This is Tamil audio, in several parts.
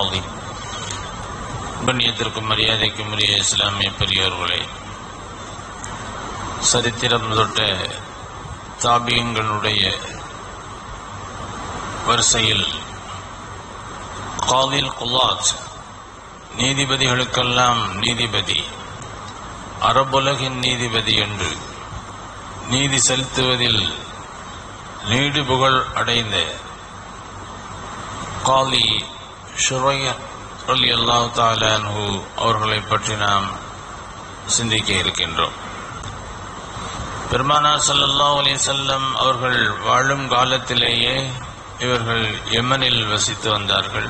العظيم கண்ணியத்திற்கும் மரியாதைக்கும் உரிய இஸ்லாமிய பெரியோர்களே சரித்திரம் தொட்ட தாபியங்களுடைய வரிசையில் காதில் குலாத் நீதிபதிகளுக்கெல்லாம் நீதிபதி அரபுலகின் நீதிபதி என்று நீதி செலுத்துவதில் நீடு புகழ் அடைந்த காலி ஷுரைய அலி அல்லாஹ் தாலான்ஹு அவர்களை பற்றி நாம் சிந்திக்க இருக்கின்றோம் பெருமானா ஸல்லல்லாஹு அலைஹி வஸல்லம் அவர்கள் வாழும் காலத்திலேயே இவர்கள் யமனில் வசித்து வந்தார்கள்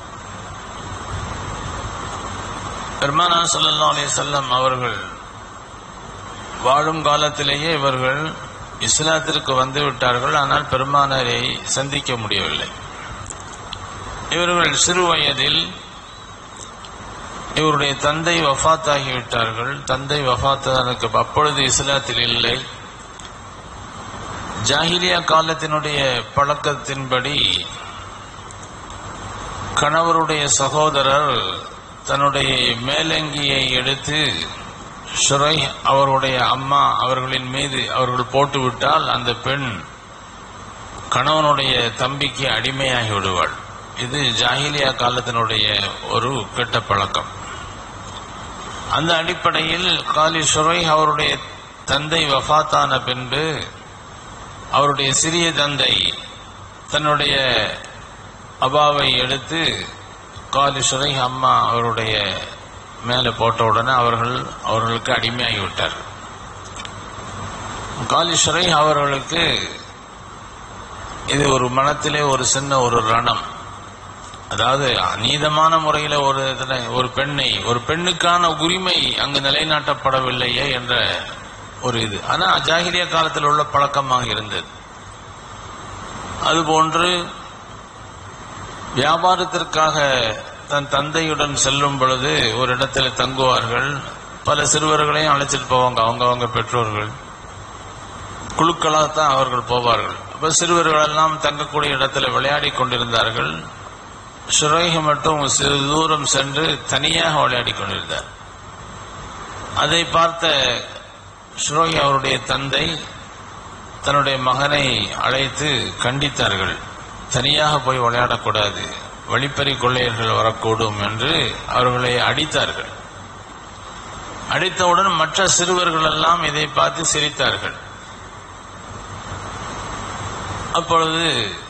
பெருமானா ஸல்லல்லாஹு அலைஹி வஸல்லம் அவர்கள் வாழும் காலத்திலேயே இவர்கள் இஸ்லாத்திற்கு வந்து விட்டார்கள் ஆனால் பெருமானாரை சந்திக்க முடியவில்லை இவர்கள் சிறு வயதில் இவருடைய தந்தை வஃத்தாகிவிட்டார்கள் தந்தை வஃத்தானதுக்கு அப்பொழுது இஸ்லாத்தில் இல்லை ஜாகிலியா காலத்தினுடைய பழக்கத்தின்படி கணவருடைய சகோதரர் தன்னுடைய மேலங்கியை எடுத்து ஷுரை அவருடைய அம்மா அவர்களின் மீது அவர்கள் போட்டுவிட்டால் அந்த பெண் கணவனுடைய தம்பிக்கு அடிமையாகி விடுவாள் இது ஜாகிலியா காலத்தினுடைய ஒரு கெட்ட பழக்கம் அந்த அடிப்படையில் காலி ஷுரை அவருடைய தந்தை வஃத்தான பின்பு அவருடைய சிறிய தந்தை தன்னுடைய அபாவை எடுத்து காலி ஷுரை அம்மா அவருடைய மேலே போட்ட உடனே அவர்கள் அவர்களுக்கு அடிமையாகி விட்டார் காலி ஷுரை அவர்களுக்கு இது ஒரு மனத்திலே ஒரு சின்ன ஒரு ரணம் அதாவது அநீதமான முறையில் ஒரு இதுல ஒரு பெண்ணை ஒரு பெண்ணுக்கான உரிமை அங்கு நிலைநாட்டப்படவில்லையே என்ற ஒரு இது ஆனா ஜாகிரியா காலத்தில் உள்ள பழக்கமாக இருந்தது அதுபோன்று வியாபாரத்திற்காக தன் தந்தையுடன் செல்லும் பொழுது ஒரு இடத்துல தங்குவார்கள் பல சிறுவர்களையும் அழைச்சிட்டு போவாங்க அவங்க அவங்க பெற்றோர்கள் குழுக்களாக தான் அவர்கள் போவார்கள் அப்ப சிறுவர்கள் எல்லாம் தங்கக்கூடிய இடத்துல விளையாடி கொண்டிருந்தார்கள் சுரைக மட்டும் சிறு தூரம் சென்று தனியாக விளையாடி கொண்டிருந்தார் அதை பார்த்த சுரோகி அவருடைய தந்தை தன்னுடைய மகனை அழைத்து கண்டித்தார்கள் தனியாக போய் விளையாடக்கூடாது வழிப்பறி கொள்ளையர்கள் வரக்கூடும் என்று அவர்களை அடித்தார்கள் அடித்தவுடன் மற்ற சிறுவர்கள் எல்லாம் இதை பார்த்து சிரித்தார்கள் அப்பொழுது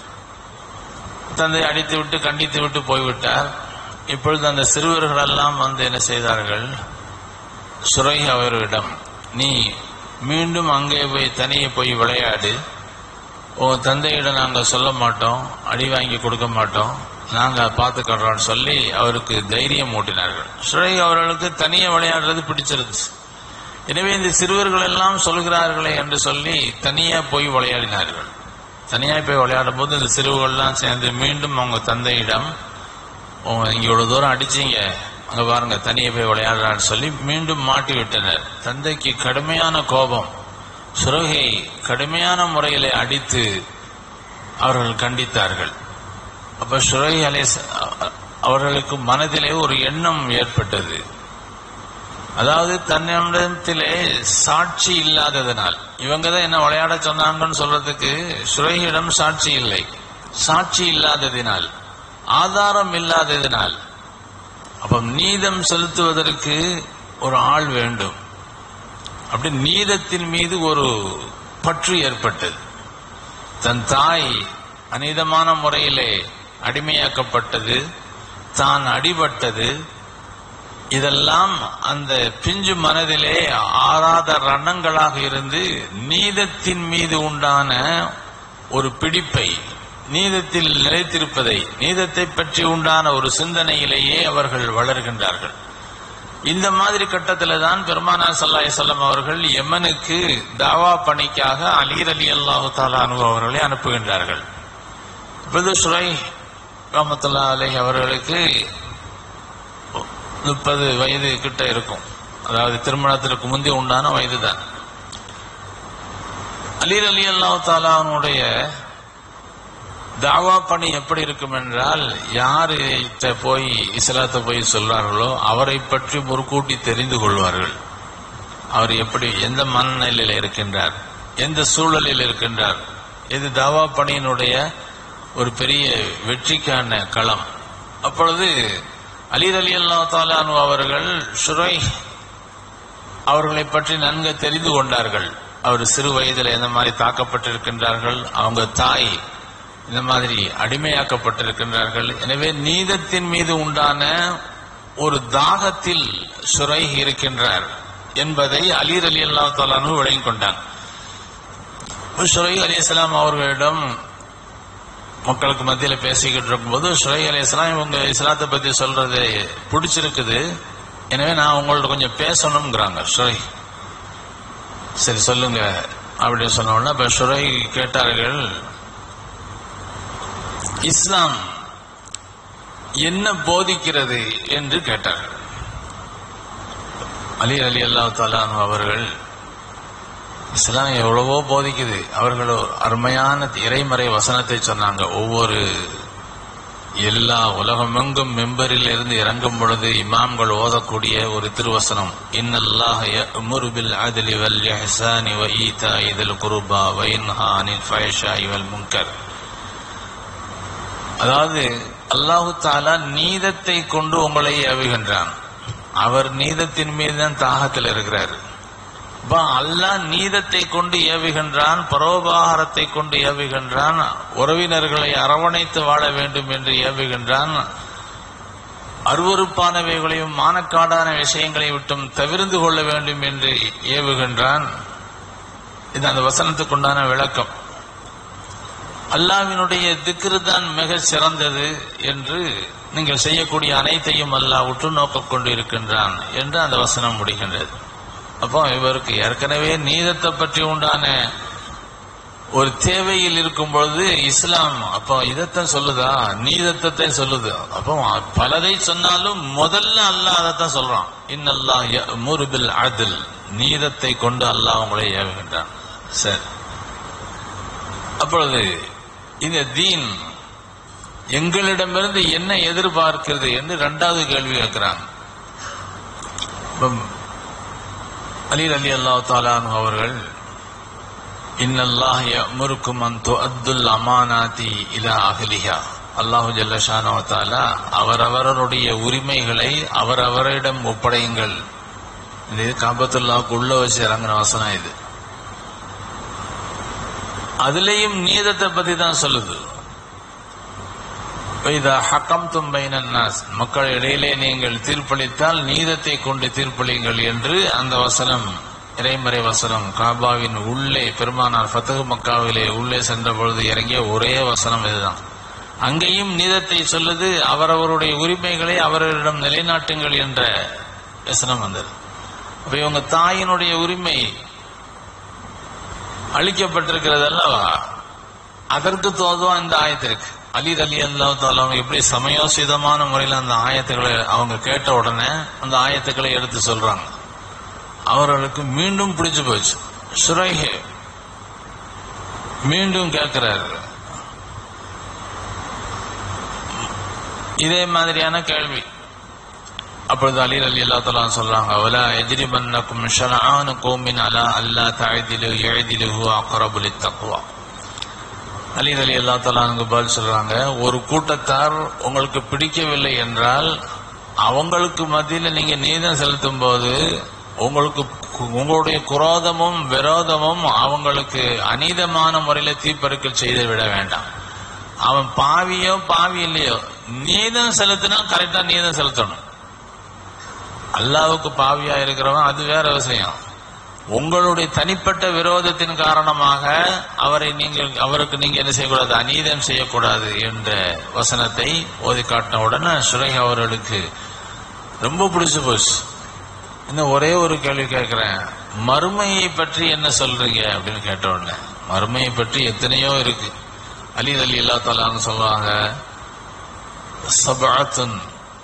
தந்தை அடித்து விட்டு கண்டித்து விட்டு போய்விட்டார் இப்பொழுது அந்த சிறுவர்கள் எல்லாம் வந்து என்ன செய்தார்கள் சுரை அவரிடம் நீ மீண்டும் அங்கே போய் தனியே போய் விளையாடு உன் தந்தையிடம் நாங்கள் சொல்ல மாட்டோம் அடி வாங்கி கொடுக்க மாட்டோம் நாங்கள் பார்த்துக்கிறோம்னு சொல்லி அவருக்கு தைரியம் ஊட்டினார்கள் சுரை அவர்களுக்கு தனியே விளையாடுறது பிடிச்சிருந்துச்சு எனவே இந்த சிறுவர்கள் எல்லாம் சொல்கிறார்களே என்று சொல்லி தனியா போய் விளையாடினார்கள் தனியா போய் விளையாடும் போது இந்த சிறுவர்கள்லாம் சேர்ந்து மீண்டும் அவங்க தந்தையிடம் "உங்க இங்க இவ்வளவு தூரம் அடிச்சீங்க அங்க பாருங்க தனியா போய் விளையாடுறான்னு சொல்லி மீண்டும் மாட்டி விட்டனர் தந்தைக்கு கடுமையான கோபம் சுரகை கடுமையான முறையிலே அடித்து அவர்கள் கண்டித்தார்கள் அப்ப சுரை அலை அவர்களுக்கு மனதிலே ஒரு எண்ணம் ஏற்பட்டது அதாவது தன்னிடத்திலே சாட்சி இல்லாததனால் இவங்க தான் என்ன விளையாட சொன்னாங்கன்னு சொல்றதுக்கு சுரையிடம் சாட்சி இல்லை சாட்சி இல்லாததினால் ஆதாரம் இல்லாததினால் அப்ப நீதம் செலுத்துவதற்கு ஒரு ஆள் வேண்டும் அப்படி நீதத்தின் மீது ஒரு பற்று ஏற்பட்டது தன் தாய் அநீதமான முறையிலே அடிமையாக்கப்பட்டது தான் அடிபட்டது இதெல்லாம் அந்த பிஞ்சு மனதிலே ஆறாத ரணங்களாக இருந்து நீதத்தின் மீது உண்டான ஒரு பிடிப்பை நீதத்தில் நிலைத்திருப்பதை நீதத்தை பற்றி உண்டான ஒரு சிந்தனையிலேயே அவர்கள் வளர்கின்றார்கள் இந்த மாதிரி கட்டத்தில் தான் பெருமானா சல்லாஹ் செல்லம் அவர்கள் யமனுக்கு தாவா பணிக்காக அலீர் அலி அல்லாஹு தாலானு அவர்களை அனுப்புகின்றார்கள் இப்பொழுது சுரை ரஹமத்துல்லா அலை அவர்களுக்கு முப்பது வயது கிட்ட இருக்கும் அதாவது திருமணத்திற்கு முந்தைய உண்டான வயது தான் அலீர் அலி அல்லாஹ் தாலானுடைய தாவா பணி எப்படி இருக்கும் என்றால் யாரு போய் இஸ்லாத்தை போய் சொல்றார்களோ அவரை பற்றி முற்கூட்டி தெரிந்து கொள்வார்கள் அவர் எப்படி எந்த மனநிலையில் இருக்கின்றார் எந்த சூழலில் இருக்கின்றார் இது தாவா பணியினுடைய ஒரு பெரிய வெற்றிக்கான களம் அப்பொழுது அலீர் அலி அல்லா தாலானு அவர்கள் ஷுரை அவர்களை பற்றி நன்கு தெரிந்து கொண்டார்கள் அவர் சிறு வயதில் எந்த மாதிரி தாக்கப்பட்டிருக்கின்றார்கள் அவங்க தாய் இந்த மாதிரி அடிமையாக்கப்பட்டிருக்கின்றார்கள் எனவே நீதத்தின் மீது உண்டான ஒரு தாகத்தில் சுரை இருக்கின்றார் என்பதை அலீர் அலி அல்லா தாலானு விளங்கிக் கொண்டான் சுரை அலி இஸ்லாம் அவர்களிடம் மக்களுக்கு மத்தியில பேசிக்கிட்டு இருக்கும்போது சுரை அலி இஸ்லாம் இவங்க இஸ்லாத்தை பத்தி சொல்றது பிடிச்சிருக்குது எனவே நான் உங்கள்ட்ட கொஞ்சம் பேசணுங்கிறாங்க சுரை சரி சொல்லுங்க அப்படின்னு சொன்ன உடனே இப்ப சுரை கேட்டார்கள் இஸ்லாம் என்ன போதிக்கிறது என்று கேட்டார்கள் அலி அலி அல்லா தாலான் அவர்கள் இஸ்லாம் எவ்வளவோ போதிக்குது அவர்கள் ஒரு அருமையான இறைமறை வசனத்தை சொன்னாங்க ஒவ்வொரு எல்லா உலகமெங்கும் மெம்பரில் இருந்து இறங்கும் பொழுது இமாம்கள் ஓதக்கூடிய ஒரு திருவசனம் இன்னல்லாஹ் யஅமுரு பில் அத்லி வல் இஹ்சானி வ ஈதாஇ தில் குர்பா வ யன்ஹா அனில் ஃபஹ்ஷாஇ வல் முன்கர் அதாவது அல்லாஹு தாலா நீதத்தை கொண்டு உங்களை ஏவுகின்றான் அவர் நீதத்தின் மீது தான் தாகத்தில் இருக்கிறார் அப்ப அல்லாஹ் நீதத்தை கொண்டு ஏவுகின்றான் பரோபகாரத்தை கொண்டு ஏவுகின்றான் உறவினர்களை அரவணைத்து வாழ வேண்டும் என்று ஏவுகின்றான் அருவறுப்பானவைகளையும் மானக்காடான விஷயங்களை விட்டும் தவிர்ந்து கொள்ள வேண்டும் என்று ஏவுகின்றான் இது அந்த வசனத்துக்குண்டான விளக்கம் அல்லாவினுடைய திக்ரு தான் மிக சிறந்தது என்று நீங்கள் செய்யக்கூடிய அனைத்தையும் அல்லாஹ் உற்று நோக்கக் கொண்டு இருக்கின்றான் என்று அந்த வசனம் முடிகின்றது அப்போ இவருக்கு ஏற்கனவே நீதத்தை பற்றி உண்டான ஒரு தேவையில் இருக்கும் பொழுது இஸ்லாம் அப்போ இதைத்தான் சொல்லுதா நீதத்தை சொல்லுது அப்போ பலதை சொன்னாலும் முதல்ல அல்லாஹ் அதைத்தான் சொல்றான் இன்னல்லாஹ் முருபில் அதில் நீதத்தை கொண்டு அல்லாஹ் உங்களை ஏவுகின்றான் சரி அப்பொழுது இந்த தீன் எங்களிடமிருந்து என்ன எதிர்பார்க்கிறது என்று இரண்டாவது கேள்வி கேட்கிறாங்க அலி அலி அல்லா தாலானு அவர்கள் இன்னல்லாஹ் யமுருக்கும் அன் துஅத்துல் அமானாதி இலா அஹ்லிஹா அல்லாஹு ஜல்லஷானோ தாலா அவரவருடைய உரிமைகளை அவரவரிடம் ஒப்படையுங்கள் இது காபத்துல்லாவுக்கு உள்ள வச்சு இறங்கின வசனம் இது அதுலேயும் நீதத்தை பத்தி தான் சொல்லுது இதா ஹக்கம் தும்பைனாஸ் மக்கள் இடையிலே நீங்கள் தீர்ப்பளித்தால் நீதத்தை கொண்டு தீர்ப்பளிங்கள் என்று அந்த வசனம் இறைமறை வசனம் காபாவின் உள்ளே பெருமானார் ஃபத்தகு மக்காவிலே உள்ளே சென்ற பொழுது இறங்கிய ஒரே வசனம் இதுதான் அங்கேயும் நீதத்தை சொல்லுது அவரவருடைய உரிமைகளை அவர்களிடம் நிலைநாட்டுங்கள் என்ற வசனம் வந்தது அப்ப இவங்க தாயினுடைய உரிமை அளிக்கப்பட்டிருக்கிறது அல்லவா அதற்கு தோதுவா இந்த ஆயத்திற்கு அலி அலி அல்லா எப்படி சமயோசிதமான முறையில் அந்த ஆயத்துக்களை அவங்க கேட்ட உடனே அந்த ஆயத்துக்களை எடுத்து சொல்றாங்க அவர்களுக்கு மீண்டும் பிடிச்சு போச்சு சுரைஹே மீண்டும் கேட்கிறாரு இதே மாதிரியான கேள்வி அப்பொழுது அலி அலி அல்லா தலா சொல்றாங்க அவலா எஜிரிபன்னக்கும் ஷனானு கோமின் அலா அல்லா தாய்திலு எழுதிலு அக்கரபுலி தக்குவா அலி அலி அல்லா தலானுக்கு பதில் சொல்றாங்க ஒரு கூட்டத்தார் உங்களுக்கு பிடிக்கவில்லை என்றால் அவங்களுக்கு மத்தியில் நீங்க நீதம் செலுத்தும் போது உங்களுக்கு உங்களுடைய குரோதமும் விரோதமும் அவங்களுக்கு அநீதமான முறையில தீப்பறக்கல் செய்து விட வேண்டாம் அவன் பாவியோ பாவி இல்லையோ நீதம் செலுத்தினா கரெக்டா நீதம் செலுத்தணும் அல்லாவுக்கு பாவியா இருக்கிறவன் அது வேற விஷயம் உங்களுடைய தனிப்பட்ட விரோதத்தின் காரணமாக அவரை நீங்கள் அவருக்கு நீங்க என்ன செய்யக்கூடாது அநீதம் செய்யக்கூடாது என்ற வசனத்தை ஓதி காட்டின உடனே சுரேக அவர்களுக்கு ரொம்ப பிடிச்சு போச்சு இன்னும் ஒரே ஒரு கேள்வி கேட்கிறேன் மறுமையை பற்றி என்ன சொல்றீங்க அப்படின்னு கேட்ட உடனே மறுமையை பற்றி எத்தனையோ இருக்கு அலி அலி அல்லா தலான்னு சொல்லுவாங்க சபாத்துன்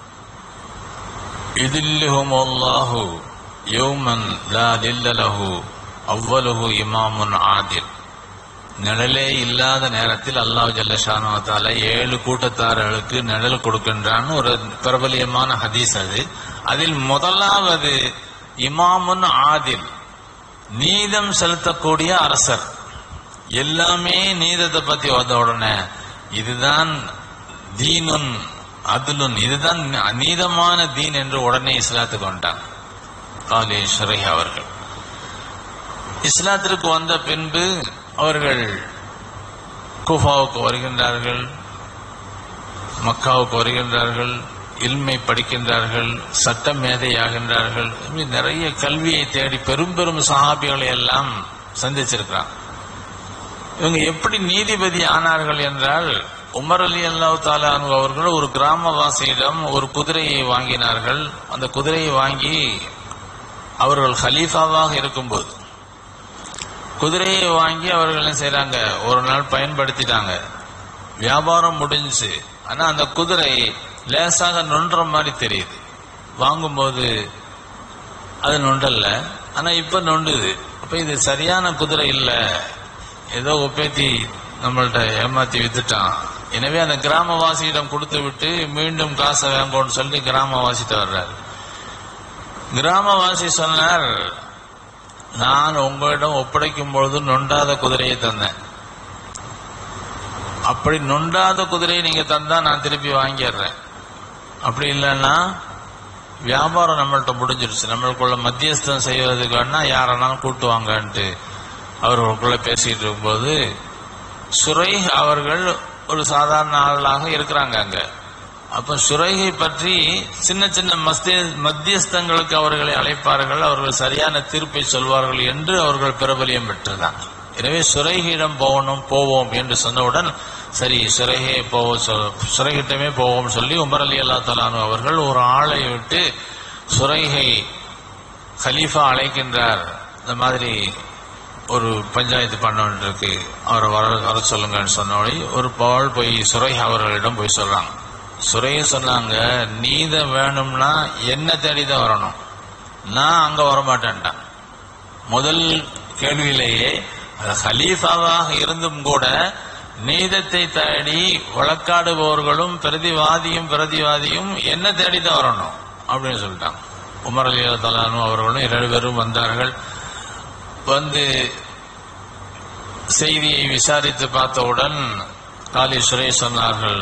يذلهم الله يوما لا ذل له أوله إمام عادل நிழலே இல்லாத நேரத்தில் அல்லாஹ் ஜல்லஷானுவத்தால ஏழு கூட்டத்தார்களுக்கு நிழல் கொடுக்கின்றான்னு ஒரு பிரபலியமான ஹதீஸ் அது அதில் முதலாவது இமாமுன் ஆதில் நீதம் செலுத்தக்கூடிய அரசர் எல்லாமே நீதத்தை பத்தி வந்த உடனே இதுதான் தீனுன் அதுலுன் இதுதான் நீதமான தீன் என்று உடனே இஸ்லாத்துக்கு வந்துட்டாங்க காலி ஷரை அவர்கள் இஸ்லாத்திற்கு வந்த பின்பு அவர்கள் குஃபாவுக்கு வருகின்றார்கள் மக்காவுக்கு வருகின்றார்கள் இல்மை படிக்கின்றார்கள் சட்ட மேதையாகின்றார்கள் இப்படி நிறைய கல்வியை தேடி பெரும் பெரும் சஹாபிகளை எல்லாம் சந்திச்சிருக்கிறாங்க இவங்க எப்படி நீதிபதி ஆனார்கள் என்றால் உமர் அலி அல்லாஹ் தாலானு அவர்கள் ஒரு கிராமவாசியிடம் ஒரு குதிரையை வாங்கினார்கள் அந்த குதிரையை வாங்கி அவர்கள் ஹலீஃபாவாக இருக்கும்போது குதிரையை வாங்கி அவர்கள் என்ன செய்றாங்க ஒரு நாள் பயன்படுத்திட்டாங்க வியாபாரம் முடிஞ்சுச்சு ஆனா அந்த குதிரை லேசாக நொன்ற மாதிரி தெரியுது வாங்கும்போது அது நொண்டல்ல ஆனா இப்ப நொண்டுது அப்ப இது சரியான குதிரை இல்ல ஏதோ ஒப்பேத்தி நம்மள்ட்ட ஏமாத்தி வித்துட்டான் எனவே அந்த கிராமவாசியிடம் கொடுத்து விட்டு மீண்டும் காசை வாங்கணும்னு சொல்லி கிராமவாசிட்ட வர்றாரு கிராமவாசி சொன்னார் நான் உங்களிடம் ஒப்படைக்கும் பொழுது நொண்டாத குதிரையை தந்தேன் அப்படி நொண்டாத குதிரையை நீங்க தந்தா நான் திருப்பி வாங்கிடுறேன் அப்படி இல்லைன்னா வியாபாரம் நம்மள்ட்ட முடிஞ்சிருச்சு நம்மளுக்குள்ள மத்தியஸ்தம் செய்வதுக்கான யாரெல்லாம் கூட்டுவாங்கன்ட்டு அவர்களுக்குள்ள பேசிட்டு இருக்கும்போது சுரை அவர்கள் ஒரு சாதாரண ஆளாக இருக்கிறாங்க அங்க அப்ப சுரைகை பற்றி சின்ன சின்ன மஸ்திய மத்தியஸ்தங்களுக்கு அவர்களை அழைப்பார்கள் அவர்கள் சரியான தீர்ப்பை சொல்வார்கள் என்று அவர்கள் பிரபலியம் பெற்றதாங்க எனவே சுரைகிடம் போகணும் போவோம் என்று சொன்னவுடன் சரி சுரைகே போவோம் சொல்- சுரைகிட்டமே போவோம் சொல்லி உமர் அலி அல்லா தலானு அவர்கள் ஒரு ஆளை விட்டு சுரைகை கலீஃபா அழைக்கின்றார் இந்த மாதிரி ஒரு பஞ்சாயத்து பண்ண இருக்கு அவரை வர வர சொல்லுங்கன்னு சொன்னோடனே ஒரு பால் போய் சுரை அவர்களிடம் போய் சொல்றாங்க சுரைய சொன்னாங்க நீதம் வேணும்னா என்ன தேடி தான் வரணும் நான் அங்க வரமாட்டேன்ட்டான் முதல் கேள்வியிலேயே அது ஹலீஃபாவாக இருந்தும் கூட நீதத்தை தேடி வழக்காடுபவர்களும் பிரதிவாதியும் பிரதிவாதியும் என்ன தேடி தான் வரணும் அப்படின்னு சொல்லிட்டாங்க உமர் அலி தலானு அவர்களும் இரண்டு பேரும் வந்தார்கள் வந்து செய்தியை விசாரித்து பார்த்தவுடன் காலி சுரேஷ் சொன்னார்கள்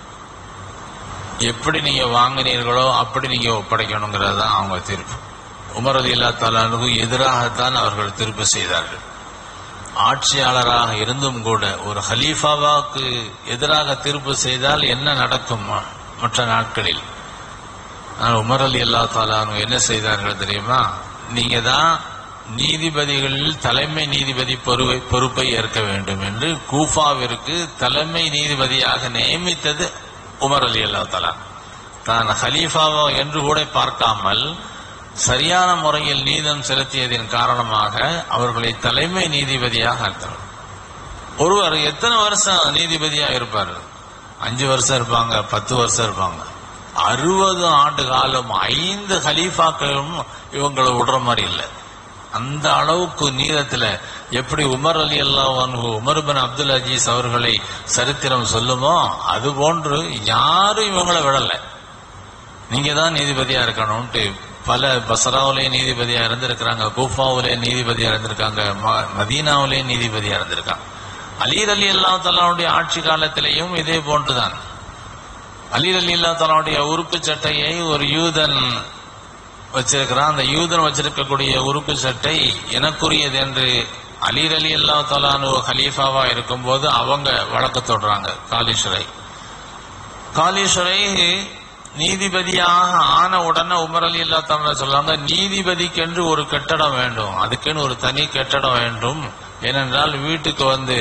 எப்படி நீங்க வாங்கினீர்களோ அப்படி நீங்க ஒப்படைக்கணுங்கிறது தான் அவங்க தீர்ப்பு உமர் அலி அல்லா தாலானுக்கு எதிராகத்தான் அவர்கள் தீர்ப்பு செய்தார்கள் ஆட்சியாளராக இருந்தும் கூட ஒரு ஹலீஃபாவாக்கு எதிராக தீர்ப்பு செய்தால் என்ன நடக்கும் மற்ற நாட்களில் ஆனால் உமர் அலி அல்லா தாலானு என்ன செய்தார்கள் தெரியுமா நீங்க தான் நீதிபதிகளில் தலைமை நீதிபதி பொறுவை பொறுப்பை ஏற்க வேண்டும் என்று கூஃபாவிற்கு தலைமை நீதிபதியாக நியமித்தது உமர் அலி அல்லா தலா தான் ஹலீஃபாவோ என்று கூட பார்க்காமல் சரியான முறையில் நீதம் செலுத்தியதின் காரணமாக அவர்களை தலைமை நீதிபதியாக ஆக்கிறார் ஒருவர் எத்தனை வருஷம் நீதிபதியா இருப்பார் அஞ்சு வருஷம் இருப்பாங்க பத்து வருஷம் இருப்பாங்க அறுபது ஆண்டு காலம் ஐந்து ஹலீஃபாக்களும் இவங்களை விடுற மாதிரி இல்லை அந்த அளவுக்கு நீதத்துல எப்படி உமர் அலி அல்லாஹ் உமர் பின் அப்துல் அஜீஸ் அவர்களை சரித்திரம் சொல்லுமோ அது போன்று யாரும் இவங்களை விடல நீங்க தான் நீதிபதியா இருக்கணும்ட்டு பல பசராவிலே நீதிபதியா இருந்திருக்கிறாங்க கூஃபாவிலே நீதிபதியா இருந்திருக்காங்க ம- மதீனாவிலே நீதிபதியா இருந்திருக்காங்க அலீர் அலி அல்லா தலாவுடைய ஆட்சி காலத்திலேயும் இதே போன்றுதான் அலீர் அலி அல்லா தலாவுடைய உறுப்பு சட்டையை ஒரு யூதன் வச்சிருக்கிறான் அந்த யூதன் வச்சிருக்கக்கூடிய உறுப்பு சட்டை எனக்குரியது என்று அலீர் அலி அல்லா தலானு ஹலீஃபாவா இருக்கும்போது அவங்க வழக்கு தொடுறாங்க காலீஸ்வரை காலீஸ்வரை நீதிபதியாக ஆன உடனே உமர் அலி அல்லா தலா சொல்றாங்க நீதிபதிக்கென்று ஒரு கட்டடம் வேண்டும் அதுக்குன்னு ஒரு தனி கட்டடம் வேண்டும் ஏனென்றால் வீட்டுக்கு வந்து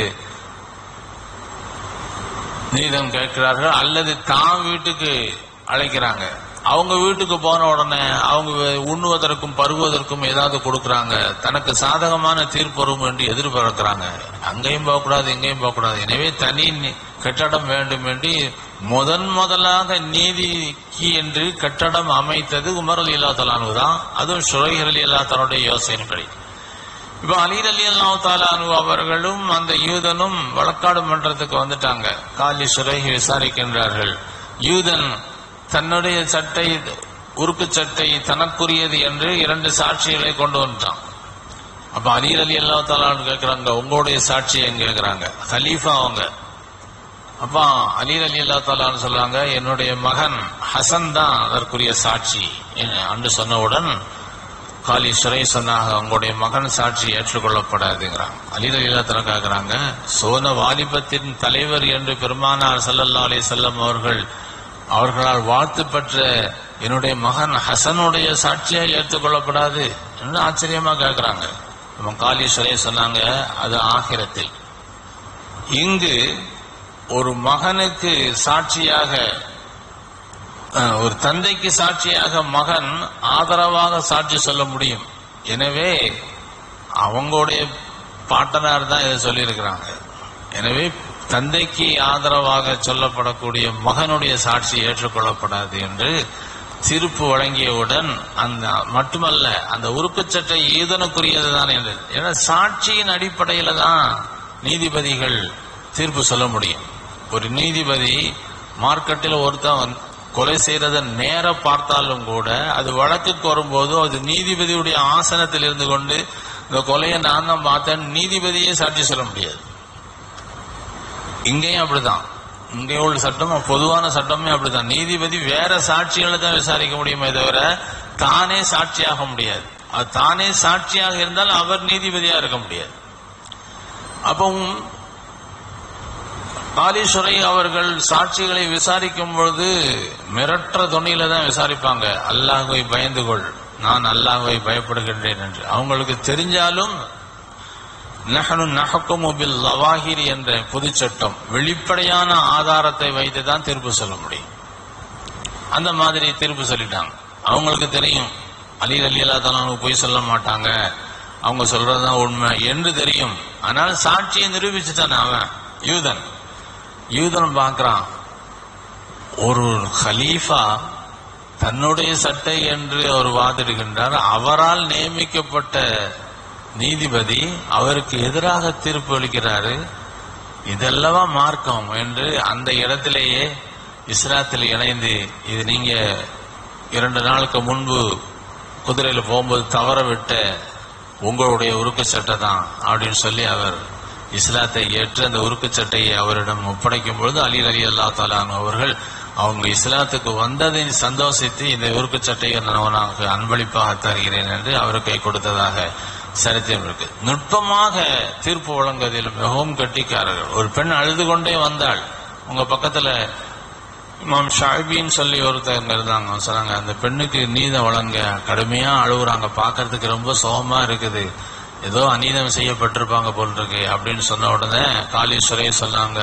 நீதம் கேட்கிறார்கள் அல்லது தான் வீட்டுக்கு அழைக்கிறாங்க அவங்க வீட்டுக்கு போன உடனே அவங்க உண்ணுவதற்கும் பருகுவதற்கும் ஏதாவது கொடுக்கறாங்க தனக்கு சாதகமான தீர்ப்பு வரும் என்று எதிர்பார்க்கிறாங்க அங்கேயும் போகக்கூடாது இங்கேயும் போகக்கூடாது எனவே தனி நி- கட்டடம் வேண்டும் என்று முதன் முதலாக நீதிக்கு என்று கட்டடம் அமைத்தது உமர் அலி அல்லா தலானு தான் அதுவும் ஷுரைஹர் அலி அல்லா தன்னுடைய யோசனைப்படி இப்ப அலீர் அலி அல்லாஹாலு அவர்களும் அந்த யூதனும் வழக்காடு மன்றத்துக்கு வந்துட்டாங்க காலி சுரேகி விசாரிக்கின்றார்கள் யூதன் தன்னுடைய சட்டை உருக்கு சட்டை தனக்குரியது என்று இரண்டு சாட்சிகளை கொண்டு வந்துட்டான் அப்ப அலீர் அலி அல்லா தாலான்னு கேட்கிறாங்க உங்களுடைய சாட்சியை கேட்கிறாங்க ஹலீஃபா அவங்க அப்பா அலீர் அலி அல்லா தாலான்னு சொல்றாங்க என்னுடைய மகன் ஹசன் தான் அதற்குரிய சாட்சி என்று சொன்னவுடன் காலி சுரை சொன்னாங்க உங்களுடைய மகன் சாட்சி ஏற்றுக்கொள்ளப்படாதுங்கிறாங்க அலீர் அலி அல்லா தாலா கேட்கிறாங்க சோன வாலிபத்தின் தலைவர் என்று பெருமானார் சல்லல்லா அலி செல்லம் அவர்கள் அவர்களால் வாழ்த்து பெற்ற என்னுடைய மகன் ஹசனுடைய சாட்சியா ஏற்றுக்கொள்ளப்படாது என்று ஆச்சரியமா கேட்கிறாங்க நம்ம காலீஸ்வரே சொன்னாங்க அது ஆகிரத்தில் இங்கு ஒரு மகனுக்கு சாட்சியாக அஹ், ஒரு தந்தைக்கு சாட்சியாக மகன் ஆதரவாக சாட்சி சொல்ல முடியும் எனவே அவங்களுடைய பாட்டனார் தான் இதை சொல்லியிருக்கிறாங்க எனவே தந்தைக்கு ஆதரவாக சொல்லப்படக்கூடிய மகனுடைய சாட்சி ஏற்றுக்கொள்ளப்படாது என்று தீர்ப்பு வழங்கியவுடன் அந்த மட்டுமல்ல அந்த உறுப்புச்சட்டை ஈதனுக்குரியது தான் என்று ஏன்னா சாட்சியின் அடிப்படையில தான் நீதிபதிகள் தீர்ப்பு சொல்ல முடியும் ஒரு நீதிபதி மார்க்கெட்டில் ஒருத்தன் வந்து கொலை செய்யறத நேர பார்த்தாலும் கூட அது வழக்குக்கு வரும்போது அது நீதிபதியுடைய ஆசனத்தில் இருந்து கொண்டு இந்த கொலையை நான் தான் பார்த்தேன் நீதிபதியே சாட்சி சொல்ல முடியாது இங்கேயும் அப்படிதான் இங்கே உள்ள சட்டம் பொதுவான சட்டமே அப்படிதான் நீதிபதி வேற சாட்சிகளை தான் விசாரிக்க முடியுமே தவிர தானே சாட்சியாக முடியாது அது தானே சாட்சியாக இருந்தால் அவர் நீதிபதியா இருக்க முடியாது அப்போ காலீஸ்வரை அவர்கள் சாட்சிகளை விசாரிக்கும் பொழுது மிரட்டுற துணியில தான் விசாரிப்பாங்க அல்லாஹ்வை பயந்து கொள் நான் அல்லாஹ்வை பயப்படுகின்றேன் என்று அவங்களுக்கு தெரிஞ்சாலும் நஹனு நஹக்குமு பில் லவாஹிரி என்ற பொதுச் சட்டம் வெளிப்படையான ஆதாரத்தை வைத்து தான் தீர்ப்பு சொல்ல முடியும் அந்த மாதிரி தீர்ப்பு சொல்லிட்டாங்க அவங்களுக்கு தெரியும் அலி அலி அல்லா போய் சொல்ல மாட்டாங்க அவங்க சொல்றதுதான் உண்மை என்று தெரியும் ஆனால் சாட்சியை நிரூபிச்சுட்டான் அவன் யூதன் யூதன் பார்க்கறான் ஒரு ஹலீஃபா தன்னுடைய சட்டை என்று அவர் வாதிடுகின்றார் அவரால் நியமிக்கப்பட்ட நீதிபதி அவருக்கு எதிராக தீர்ப்பு அளிக்கிறாரு இதெல்லவா மார்க்கம் என்று அந்த இடத்திலேயே இஸ்லாத்தில் இணைந்து இது நீங்க இரண்டு நாளுக்கு முன்பு குதிரையில போகும்போது தவற விட்ட உங்களுடைய உருக்கு சட்டை தான் அப்படின்னு சொல்லி அவர் இஸ்லாத்தை ஏற்று அந்த உருக்கு சட்டையை அவரிடம் ஒப்படைக்கும் பொழுது அலி அலி அல்லா தாலான் அவர்கள் அவங்க இஸ்லாத்துக்கு வந்ததை சந்தோஷித்து இந்த உருக்கு சட்டையை நான் உனக்கு அன்பளிப்பாக தருகிறேன் என்று அவருக்கு கொடுத்ததாக சரித்திரம் இருக்கு நுட்பமாக தீர்ப்பு வழங்குவதில் மிகவும் கட்டிக்காரர்கள் ஒரு பெண் அழுது கொண்டே வந்தாள் உங்க பக்கத்துல இமாம் ஷாபின்னு சொல்லி ஒருத்தவங்க இருந்தாங்க அவங்க சொன்னாங்க அந்த பெண்ணுக்கு நீதம் வழங்க கடுமையா அழுகுறாங்க பார்க்கறதுக்கு ரொம்ப சோகமா இருக்குது ஏதோ அநீதம் செய்யப்பட்டிருப்பாங்க போல் இருக்கு அப்படின்னு சொன்ன உடனே காளீஸ்வரே சொன்னாங்க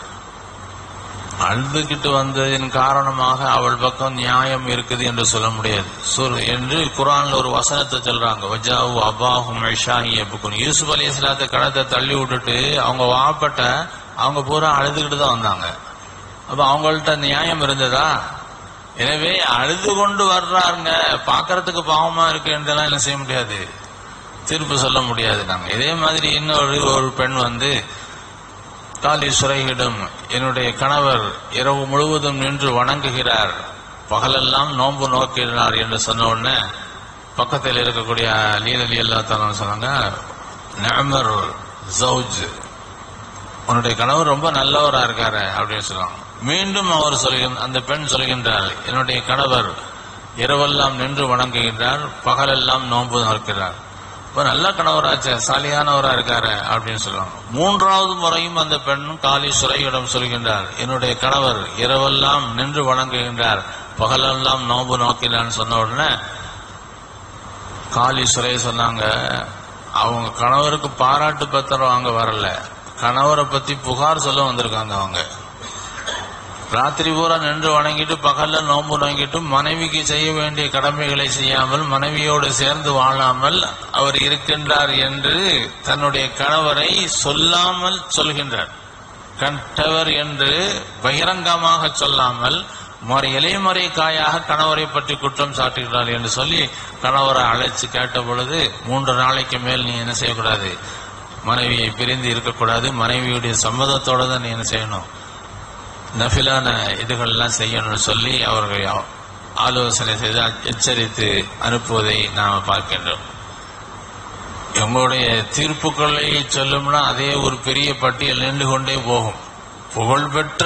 அழுதுகிட்டு வந்ததின் காரணமாக அவள் பக்கம் நியாயம் இருக்குது என்று சொல்ல முடியாது சொல் என்று குரான்ல ஒரு வசனத்தை சொல்றாங்க வஜாவு அபாஹும் ஐஷாஹி அப்புக்கும் யூசுப் அலி இஸ்லாத்தை கடத்தை தள்ளி விட்டுட்டு அவங்க வாப்பட்ட அவங்க பூரா அழுதுகிட்டு தான் வந்தாங்க அப்ப அவங்கள்ட்ட நியாயம் இருந்ததா எனவே அழுது கொண்டு வர்றாருங்க பார்க்கறதுக்கு பாவமா இருக்கு என்றெல்லாம் என்ன செய்ய முடியாது தீர்ப்பு சொல்ல முடியாது நாங்க இதே மாதிரி இன்னொரு ஒரு பெண் வந்து காலீஸ்வரையிடம் என்னுடைய கணவர் இரவு முழுவதும் நின்று வணங்குகிறார் பகலெல்லாம் நோன்பு நோக்கிறார் என்று சொன்ன உடனே பக்கத்தில் இருக்கக்கூடிய லீலலி அல்லா சொன்னாங்க நஅமர் ஜவுஜ் உன்னுடைய கணவர் ரொம்ப நல்லவரா இருக்காரு அப்படின்னு சொல்லுவாங்க மீண்டும் அவர் சொல்கின்ற அந்த பெண் சொல்கின்றார் என்னுடைய கணவர் இரவெல்லாம் நின்று வணங்குகின்றார் பகலெல்லாம் நோன்பு நோக்கிறார் இப்ப நல்ல கணவராச்சே சாலியானவரா இருக்காரு அப்படின்னு சொல்லுவாங்க மூன்றாவது முறையும் அந்த பெண் காலி சுரையிடம் சொல்கின்றார் என்னுடைய கணவர் இரவெல்லாம் நின்று வணங்குகின்றார் பகலெல்லாம் நோன்பு நோக்கிறான்னு சொன்ன உடனே காலி சுரை சொன்னாங்க அவங்க கணவருக்கு பாராட்டு பத்திரம் வாங்க வரல கணவரை பத்தி புகார் சொல்ல வந்திருக்காங்க அவங்க ராத்திரி பூரா நின்று வணங்கிட்டு பகல்ல நோன்பு நோங்கிட்டு மனைவிக்கு செய்ய வேண்டிய கடமைகளை செய்யாமல் மனைவியோடு சேர்ந்து வாழாமல் அவர் இருக்கின்றார் என்று தன்னுடைய கணவரை சொல்லாமல் சொல்கின்றார் கண்டவர் என்று பகிரங்கமாக சொல்லாமல் மறை இலைமறை காயாக கணவரை பற்றி குற்றம் சாட்டுகிறாள் என்று சொல்லி கணவரை அழைச்சு கேட்ட பொழுது மூன்று நாளைக்கு மேல் நீ என்ன செய்யக்கூடாது மனைவியை பிரிந்து இருக்கக்கூடாது மனைவியுடைய சம்மதத்தோட தான் நீ என்ன செய்யணும் நஃபிலான இதுகள்லாம் செய்யணும்னு சொல்லி அவர்கள் ஆலோசனை செய்து எச்சரித்து அனுப்புவதை நாம் பார்க்கின்றோம் எங்களுடைய தீர்ப்புகளை சொல்லும்னா அதே ஒரு பெரிய பட்டியல் நின்று கொண்டே போகும் புகழ்பெற்ற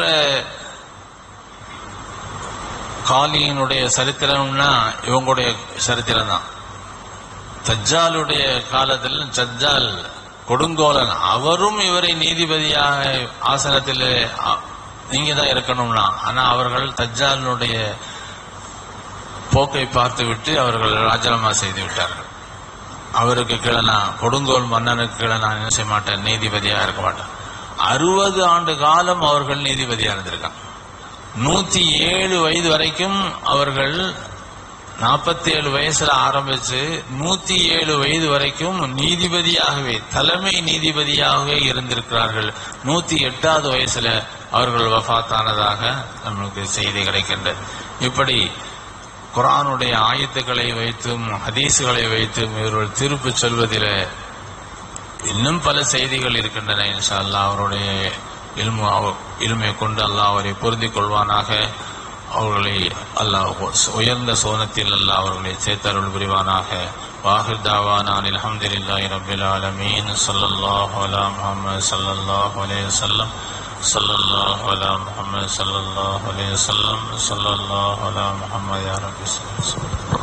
காலியினுடைய சரித்திரம்னா இவங்களுடைய சரித்திரம் தான் தஜ்ஜாலுடைய காலத்தில் சஜ்ஜால் கொடுங்கோலன் அவரும் இவரை நீதிபதியாக ஆசனத்தில் அ- நீங்க தான் இருக்கணும்னா ஆனா அவர்கள் தஜ்ஜாலினுடைய போக்கை பார்த்துவிட்டு அவர்கள் ராஜினாமா செய்து விட்டார்கள் அவருக்கு கீழே நான் கொடுங்கோல் மன்னனுக்கு கீழே நான் என்ன செய்ய மாட்டேன் நீதிபதியா இருக்க மாட்டேன் அறுபது ஆண்டு காலம் அவர்கள் நீதிபதியா இருந்திருக்காங்க நூத்தி ஏழு வயது வரைக்கும் அவர்கள் நாற்பத்தி ஏழு வயசுல ஆரம்பிச்சு நூத்தி ஏழு வயது வரைக்கும் நீதிபதியாகவே தலைமை நீதிபதியாகவே இருந்திருக்கிறார்கள் நூத்தி எட்டாவது வயசுல அவர்கள் வஃபாத்தானதாக நம்மளுக்கு செய்தி கிடைக்கின்றது இப்படி குர்ஆனுடைய ஆயத்துக்களை வைத்தும் ஹதீஸுகளை வைத்தும் இவர்கள் திருப்பு சொல்வதில் இன்னும் பல செய்திகள் இருக்கின்றன இன்ஷா அல்லாஹ் அவருடைய இல்மு அவ- இல்மை கொண்டு அல்லாஹ் அவரை பொருந்திக் கொள்வானாக அவர்களை அல்லாஹ் உயர்ந்த சோனத்தில் அல்லாஹ் அவர்களை சேர்த்தருள் புரிவானாக வாஹிர் தாவானான் அல்ஹம்துலில்லாஹி ரப்பில் ஆலமீன் ஸல்லல்லாஹு அலா முஹம்மது ஸல்லல்லாஹு அலைஹி வஸல்லம் ஸல்லல்லாஹு அலா முஹம்மது ஸல்லல்லாஹு அலைஹி வஸல்லம் ஸல்லல்லாஹு அலா முஹம்மது யா ரப்பி ஸல்லல்லாஹு அலைஹி வஸல்லம்